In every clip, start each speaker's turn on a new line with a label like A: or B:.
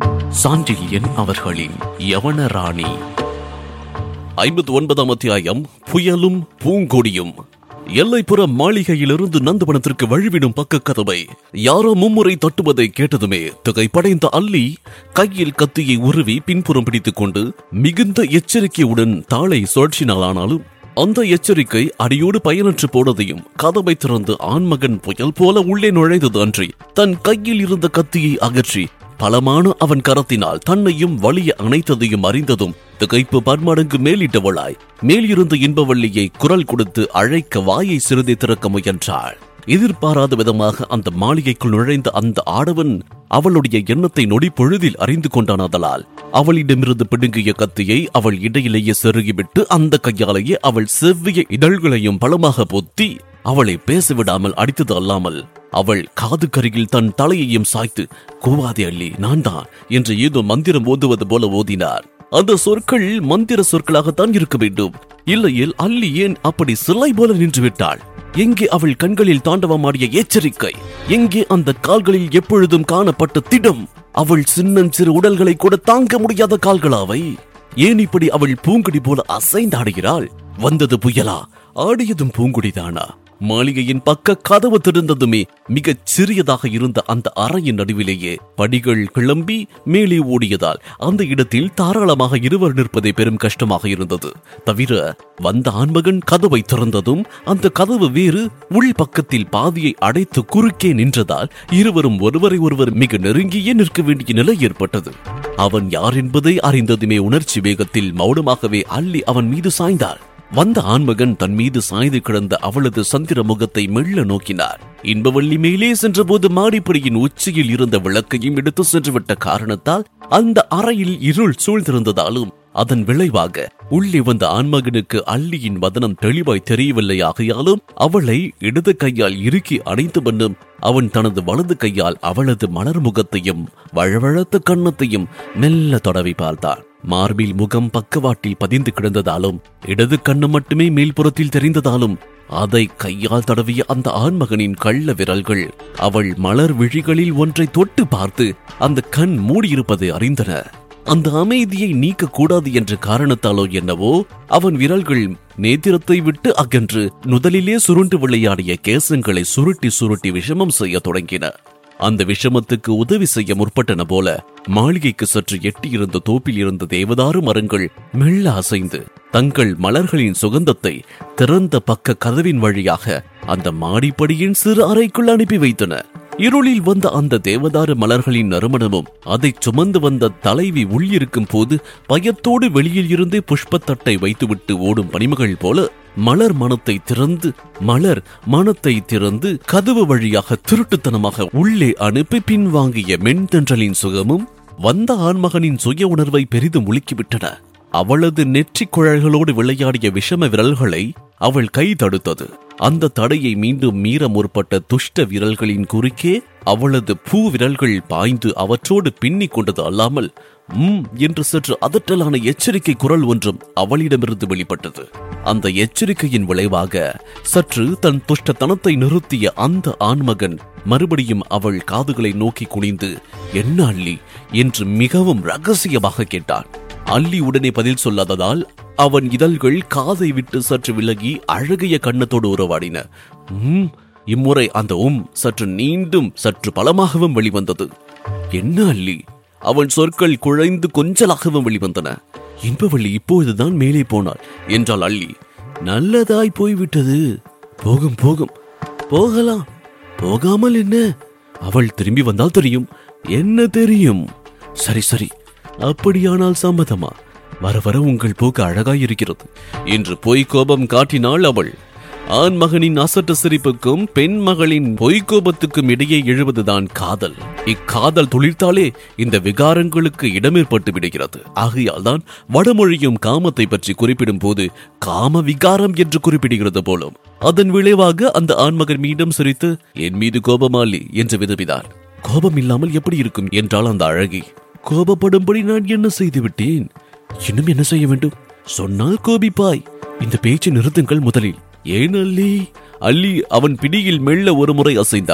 A: சாண்டில்யன் அவர்களின் யவனராணி ஐம்பத்தி ஒன்பதாம் அத்தியாயம் புயலும் பூங்கொடியும் எல்லைப்புற மாளிகையிலிருந்து நந்தவனத்திற்கு வழிவிடும் பக்க கதவை யாரோ மும்முறை தட்டுவதை கேட்டதுமே திகைப்படைந்த அல்லி கையில் கத்தியை உருவி பின்புறம் பிடித்துக் கொண்டு மிகுந்த எச்சரிக்கையுடன் தாளை சுழற்சினாலானாலும் அந்த எச்சரிக்கை அடியோடு பயனற்று போனதையும் கதவை திறந்து ஆண்மகன் புயல் போல உள்ளே நுழைந்தது அன்றி தன் கையில் இருந்த கத்தியை அகற்றி பலமான அவன் கரத்தினால் தன்னையும் வலிய அணைத்ததையும் அறிந்ததும் திகைப்பு பன்மடங்கு மேலிட்டவளாய் மேலிருந்த இன்பவள்ளியை குரல் கொடுத்து அழைக்க வாயை சிறிதை திறக்க முயன்றாள் எதிர்பாராத விதமாக அந்த மாளிகைக்குள் நுழைந்த அந்த ஆடவன் அவளுடைய எண்ணத்தை நொடி பொழுதில் அறிந்து கொண்டானதலால் அவளிடமிருந்து பிடுங்கிய கத்தியை அவள் இடையிலேயே செருகிவிட்டு அந்த கையாலேயே அவள் செவ்விய இதழ்களையும் பலமாக பொத்தி அவளை பேசவிடாமல் அடித்தது அல்லாமல் அவள் காது கருகில் தன் தலையையும் சாய்த்து கூவாதே அள்ளி நான் தான் என்று ஏதோ மந்திரம் ஓதுவது போல ஓதினார் அந்த சொற்கள் மந்திர சொற்களாகத்தான் இருக்க வேண்டும் இல்லையில் அல்லி ஏன் அப்படி சிலை போல நின்று விட்டாள் எங்கே அவள் கண்களில் தாண்டவமாடிய எச்சரிக்கை எங்கே அந்த கால்களில் எப்பொழுதும் காணப்பட்ட திடம் அவள் சின்னஞ்சிறு உடல்களை கூட தாங்க முடியாத கால்களாவை ஏன் இப்படி அவள் பூங்குடி போல அசைந்தாடுகிறாள் வந்தது புயலா ஆடியதும் பூங்குடிதானா மாளிகையின் பக்க கதவு திறந்ததுமே மிகச் சிறியதாக இருந்த அந்த அறையின் நடுவிலேயே படிகள் கிளம்பி மேலே ஓடியதால் அந்த இடத்தில் தாராளமாக இருவர் நிற்பதே பெரும் கஷ்டமாக இருந்தது தவிர வந்த ஆண்மகன் கதவை திறந்ததும் அந்த கதவு வேறு உள் பக்கத்தில் பாதியை அடைத்து குறுக்கே நின்றதால் இருவரும் ஒருவரை ஒருவர் மிக நெருங்கியே நிற்க வேண்டிய நிலை ஏற்பட்டது அவன் யார் என்பதை அறிந்ததுமே உணர்ச்சி வேகத்தில் மௌனமாகவே அள்ளி அவன் மீது சாய்ந்தாள் வந்த ஆண்மகன் தன் மீது சாய்ந்து கிடந்த அவளது சந்திர முகத்தை மெல்ல நோக்கினார் இன்பவள்ளி மேலே சென்றபோது மாடிப்படியின் உச்சியில் இருந்த விளக்கையும் எடுத்து சென்றுவிட்ட காரணத்தால் அந்த அறையில் இருள் சூழ்ந்திருந்ததாலும் அதன் விளைவாக உள்ளே வந்த ஆண்மகனுக்கு அள்ளியின் வதனம் தெளிவாய் தெரியவில்லை ஆகையாலும் அவளை இடது கையால் இறுக்கி அணைத்து பண்ணும் அவன் தனது வலது கையால் அவளது மலர் முகத்தையும் வழவழத்த கன்னத்தையும் மெல்ல தொடவி பார்த்தான் மார்பில் முகம் பக்கவாட்டில் பதிந்து கிடந்ததாலும் இடது கண்ணு மட்டுமே மேல்புறத்தில் தெரிந்ததாலும் அதை கையால் தடவிய அந்த ஆண்மகனின் கள்ள விரல்கள் அவள் மலர் விழிகளில் ஒன்றை தொட்டு பார்த்து அந்த கண் மூடியிருப்பதை அறிந்தன அந்த அமைதியை நீக்க கூடாது என்ற காரணத்தாலோ என்னவோ அவன் விரல்கள் நேத்திரத்தை விட்டு அகன்று நுதலிலே சுருண்டு விளையாடிய கேசங்களை சுருட்டி சுருட்டி விஷமம் செய்ய தொடங்கின அந்த விஷமத்துக்கு உதவி செய்ய முற்பட்டன போல மாளிகைக்கு சற்று எட்டியிருந்த தோப்பில் இருந்த தேவதாரு மரங்கள் மெல்ல அசைந்து தங்கள் மலர்களின் சுகந்தத்தை திறந்த பக்க கதவின் வழியாக அந்த மாடிப்படியின் சிறு அறைக்குள் அனுப்பி வைத்தன இருளில் வந்த அந்த தேவதாரு மலர்களின் நறுமணமும் அதைச் சுமந்து வந்த தலைவி உள்ளிருக்கும் போது பயத்தோடு வெளியில் இருந்தே புஷ்பத்தட்டை வைத்துவிட்டு ஓடும் பனிமகள் போல மலர் மனத்தை திறந்து மலர் மனத்தை திறந்து கதவு வழியாக திருட்டுத்தனமாக உள்ளே அனுப்பி பின்வாங்கிய மென்தென்றலின் சுகமும் வந்த ஆண்மகனின் சுய உணர்வை பெரிதும் உலுக்கிவிட்டன அவளது நெற்றிக் குழல்களோடு விளையாடிய விஷம விரல்களை அவள் கை தடுத்தது அந்த தடையை மீண்டும் மீற முற்பட்ட துஷ்ட விரல்களின் குறுக்கே அவளது பூ விரல்கள் பாய்ந்து அவற்றோடு பின்னிக் கொண்டது அல்லாமல் உம் என்று சற்று அதட்டலான எச்சரிக்கை குரல் ஒன்றும் அவளிடமிருந்து வெளிப்பட்டது அந்த எச்சரிக்கையின் விளைவாக சற்று தன் துஷ்டத்தனத்தை நிறுத்திய அந்த ஆண்மகன் மறுபடியும் அவள் காதுகளை நோக்கி குனிந்து என்ன அள்ளி என்று மிகவும் ரகசியமாக கேட்டான் அள்ளி உடனே பதில் சொல்லாததால் அவன் இதழ்கள் காதை விட்டு சற்று விலகி அழகிய கண்ணத்தோடு உறவாடின உம் இம்முறை அந்த உம் சற்று நீண்டும் சற்று பலமாகவும் வெளிவந்தது என்ன அள்ளி அவன் சொற்கள் குழைந்து கொஞ்சலாகவும் வெளிவந்தன இன்பவள்ளி இப்பொழுதுதான் மேலே போனாள் என்றாள் அள்ளி நல்லதாய் போய்விட்டது போகும் போகும் போகலாம் போகாமல் என்ன அவள் திரும்பி வந்தால் தெரியும் என்ன தெரியும் சரி சரி அப்படியானால் சம்மதமா வர வர உங்கள் போக்கு அழகாயிருக்கிறது என்று பொய் கோபம் காட்டினாள் அவள் ஆண் மகனின் அசட்ட சிரிப்புக்கும் பெண் மகளின் பொய்க்கோபத்துக்கும் இடையே எழுவதுதான் காதல் இக்காதல் துளிர்த்தாலே இந்த விகாரங்களுக்கு இடமேற்பட்டு விடுகிறது ஆகையால் தான் வடமொழியும் காமத்தை பற்றி குறிப்பிடும் போது காம விகாரம் என்று குறிப்பிடுகிறது போலும் அதன் விளைவாக அந்த ஆண்மகன் மீண்டும் சிரித்து என் மீது கோபமாலி என்று விதவிதார் கோபம் இல்லாமல் எப்படி இருக்கும் என்றால் அந்த அழகி கோபப்படும்படி நான் என்ன செய்து விட்டேன் இன்னும் என்ன செய்ய வேண்டும் சொன்னால் கோபிப்பாய் இந்த பேச்சை நிறுத்துங்கள் முதலில் ஏன் அல்லி அள்ளி அவன் பிடியில் மெல்ல ஒரு முறை அசைந்தாள்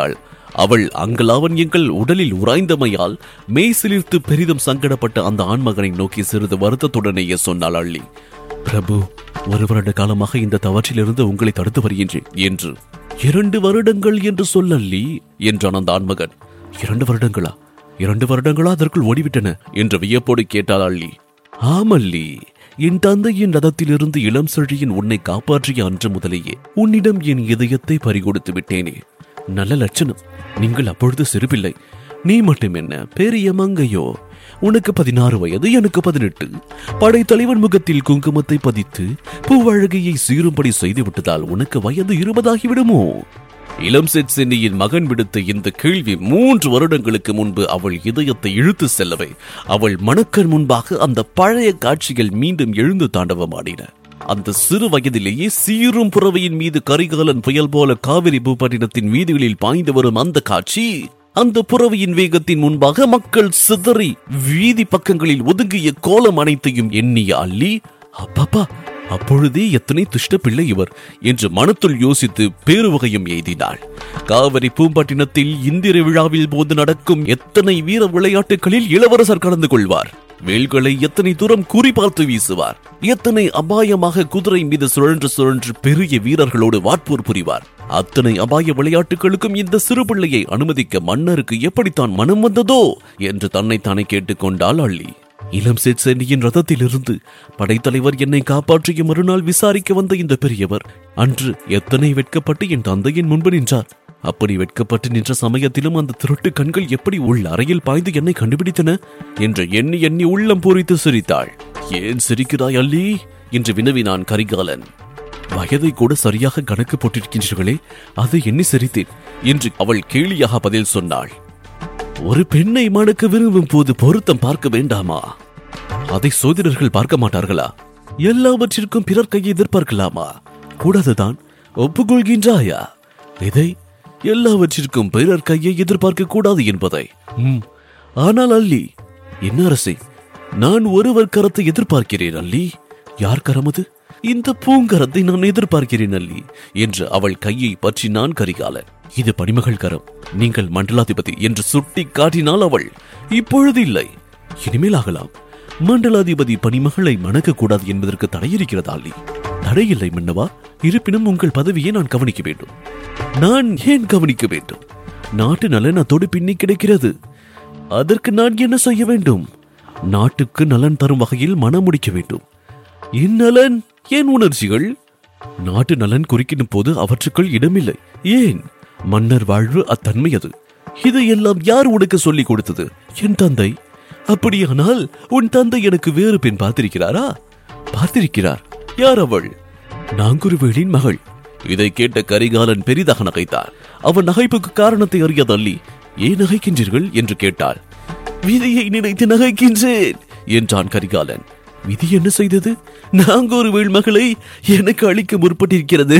A: அவள் அங்கலாவண்யங்கள் உடலில் உராய்ந்தமையால் மெய் சிலிர்த்து பெரிதும் சங்கடப்பட்ட அந்த ஆண்மகனை நோக்கி சிறிது வருத்தத்துடனேயே சொன்னாள் அள்ளி பிரபு ஒரு வருட காலமாக இந்த தவற்றிலிருந்து உங்களை தடுத்து வருகின்றேன் என்று இரண்டு வருடங்கள் என்று சொல்லல்லி என்றான் அந்த ஆண்மகன் இரண்டு வருடங்களா இரண்டு வருடங்களா அதற்குள் ஓடிவிட்டன என்று வியப்போடு கேட்டாள் அள்ளி ஆமல்லி என் தந்தையின் ரதத்திலிருந்து இளம் செழியின் உன்னை காப்பாற்றிய அன்று முதலேயே உன்னிடம் என் இதயத்தை பறிகொடுத்து விட்டேனே நல்ல லட்சணம் நீங்கள் அப்பொழுது சிறுபிள்ளை நீ மட்டும் என்ன பெரிய மங்கையோ உனக்கு பதினாறு வயது எனக்கு பதினெட்டு படைத்தலைவன் முகத்தில் குங்குமத்தை பதித்து பூவழகையை சீரும்படி செய்து விட்டதால் உனக்கு வயது இருபதாகிவிடுமோ இளம் செட் சென்னியின் மகன் விடுத்த இந்த கேள்வி மூன்று வருடங்களுக்கு முன்பு அவள் இதயத்தை இழுத்து செல்லவே அவள் மணக்கர் முன்பாக அந்த பழைய காட்சிகள் மீண்டும் எழுந்து தாண்டவமாடின அந்த சிறு வயதிலேயே சீரும் புறவையின் மீது கரிகாலன் புயல் போல காவிரி பூப்பட்டினத்தின் வீதிகளில் பாய்ந்து வரும் அந்த காட்சி அந்த புறவையின் வேகத்தின் முன்பாக மக்கள் சிதறி வீதி பக்கங்களில் ஒதுங்கிய கோலம் அனைத்தையும் எண்ணிய அள்ளி அப்பப்பா அப்பொழுதே எத்தனை துஷ்ட பிள்ளை இவர் என்று மனத்துள் யோசித்து பேருவகையும் எய்தினாள் காவிரி பூம்பட்டினத்தில் இந்திர விழாவில் போது நடக்கும் எத்தனை வீர விளையாட்டுகளில் இளவரசர் கலந்து கொள்வார் வேல்களை எத்தனை தூரம் குறிபார்த்து வீசுவார் எத்தனை அபாயமாக குதிரை மீது சுழன்று சுழன்று பெரிய வீரர்களோடு வாட்போர் புரிவார் அத்தனை அபாய விளையாட்டுகளுக்கும் இந்த சிறு பிள்ளையை அனுமதிக்க மன்னருக்கு எப்படித்தான் மனம் வந்ததோ என்று தன்னைத்தானே கேட்டுக்கொண்டாள் அள்ளி இளம் சேட்சேனியின் ரதத்திலிருந்து படைத்தலைவர் என்னை காப்பாற்றிய மறுநாள் விசாரிக்க வந்த இந்த பெரியவர் அன்று எத்தனை வெட்கப்பட்டு என் தந்தையின் முன்பு நின்றார் அப்படி வெட்கப்பட்டு நின்ற சமயத்திலும் அந்த திருட்டு கண்கள் எப்படி உள் அறையில் பாய்ந்து என்னை கண்டுபிடித்தன என்று எண்ணி எண்ணி உள்ளம் பூரித்து சிரித்தாள் ஏன் சிரிக்கிறாய் அல்லி என்று வினவினான் கரிகாலன் வயதை கூட சரியாக கணக்கு போட்டிருக்கின்றீர்களே அதை எண்ணி சிரித்தேன் என்று அவள் கேலியாக பதில் சொன்னாள் ஒரு பெண்ணை மணக்க விரும்பும் போது பொருத்தம் பார்க்க வேண்டாமா அதை சோதிடர்கள் பார்க்க மாட்டார்களா எல்லாவற்றிற்கும் பிறர் கையை எதிர்பார்க்கலாமா கூடாதுதான் ஒப்புக்கொள்கின்றாயா இதை எல்லாவற்றிற்கும் பிறர் கையை எதிர்பார்க்க கூடாது என்பதை ம், ஆனால் அல்லி என்ன அரசே நான் ஒருவர் கரத்தை எதிர்பார்க்கிறேன் அல்லி யார் கரம் அது இந்த பூங்கரத்தை நான் எதிர்பார்க்கிறேன் அல்லி என்று அவள் கையை பற்றினான் கரிகாலன் இது பணிமகள் கரம் நீங்கள் மண்டலாதிபதி என்று சுட்டி காட்டினாள் அவள் இப்பொழுது இல்லை இனிமேல் ஆகலாம் மண்டலாதிபதி பணிமகளை மணக்க கூடாது என்பதற்கு தடை இருக்கிறதா அல்லி தடை இல்லை மன்னவா இருப்பினும் உங்கள் பதவியை நான் கவனிக்க வேண்டும் நான் ஏன் கவனிக்க வேண்டும் நாட்டு நலன் அதோடு பின்னி கிடைக்கிறது அதற்கு நான் என்ன செய்ய வேண்டும் நாட்டுக்கு நலன் தரும் வகையில் மனம் முடிக்க வேண்டும் என் நலன் ஏன் உணர்ச்சிகள் நாட்டு நலன் குறிக்கிடும் போது அவற்றுக்குள் இடமில்லை ஏன் மன்னர் வாழ்வு அத்தன்மை அது இதையெல்லாம் யார் உனக்கு சொல்லிக் கொடுத்தது என் தந்தை அப்படியானால் உன் தந்தை எனக்கு வேறு பெண் பார்த்திருக்கிறாரா பார்த்திருக்கிறார் யார் அவள் நாங்குருவேலின் மகள் இதை கேட்ட கரிகாலன் பெரிதாக நகைத்தார் அவன் நகைப்புக்கு காரணத்தை அறியாத அள்ளி ஏன் நகைக்கின்றீர்கள் என்று கேட்டாள் விதியை நினைத்து நகைக்கின்றேன் என்றான் கரிகாலன் விதி என்ன செய்தது நாங்கொரு மகளை எனக்கு அளிக்க முற்பட்டிருக்கிறது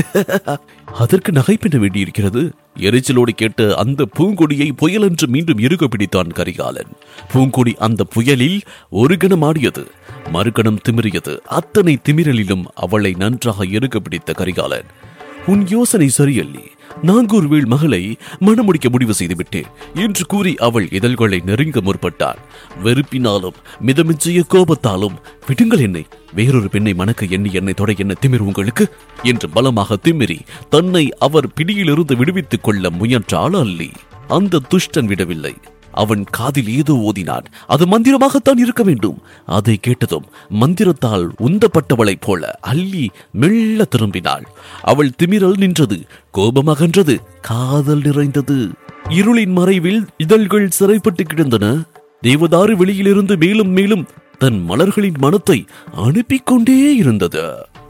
A: அதற்கு நகை பின்ன வேண்டியிருக்கிறது எரிச்சலோடு கேட்ட அந்த பூங்கொடியை புயலென்று மீண்டும் இறுக பிடித்தான் கரிகாலன் பூங்கொடி அந்த புயலில் ஒரு கணம் ஆடியது மறுகணம் திமிரியது அத்தனை திமிரலிலும் அவளை நன்றாக இறுக பிடித்த கரிகாலன் உன் யோசனை சரியல்லி நாங்கூர்வேள் மகளை மணமுடிக்க முடிவு செய்துவிட்டேன் என்று கூறி அவள் இதழ்களை நெருங்க முற்பட்டாள் வெறுப்பினாலும் மிதமிஞ்சிய கோபத்தாலும் விடுங்கள் என்னை வேறொரு பெண்ணை மணக்க எண்ணி என்னை தொட என்ன திமிர் உங்களுக்கு என்று பலமாக திமிரி தன்னை அவர் பிடியிலிருந்து விடுவித்துக் கொள்ள முயன்றாள் அல்லி அந்த துஷ்டன் விடவில்லை அவன் காதில் ஏதோ ஓதினான் அது மந்திரமாகத்தான் இருக்க வேண்டும் அதை கேட்டதும் மந்திரத்தால் உந்தப்பட்டவளைப் போல அள்ளி மெல்ல திரும்பினாள் அவள் திமிரல் நின்றது கோபம் அகன்றது காதல் நிறைந்தது இருளின் மறைவில் இதழ்கள் சிறைப்பட்டு கிடந்தன தேவதாரு வெளியிலிருந்து மேலும் மேலும் தன் மலர்களின் மனத்தை அனுப்பிக் கொண்டே இருந்தது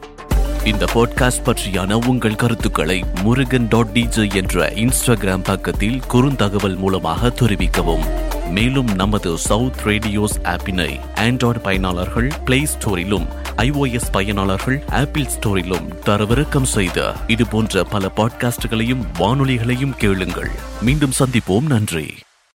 A: இந்த பாட்காஸ்ட் பற்றியான உங்கள் கருத்துக்களை முருகன் டாட் டிஜே என்ற இன்ஸ்டாகிராம் பக்கத்தில் குறுந்தகவல் மூலமாக தெரிவிக்கவும் மேலும் நமது சவுத் ரேடியோஸ் ஆப்பினை ஆண்ட்ராய்டு பயனாளர்கள் பிளே ஸ்டோரிலும் ஐஓஎஸ் பயனாளர்கள் ஆப்பிள் ஸ்டோரிலும் தரவிறக்கம் செய்த இது போன்ற பல பாட்காஸ்டுகளையும் வானொலிகளையும் கேளுங்கள் மீண்டும் சந்திப்போம் நன்றி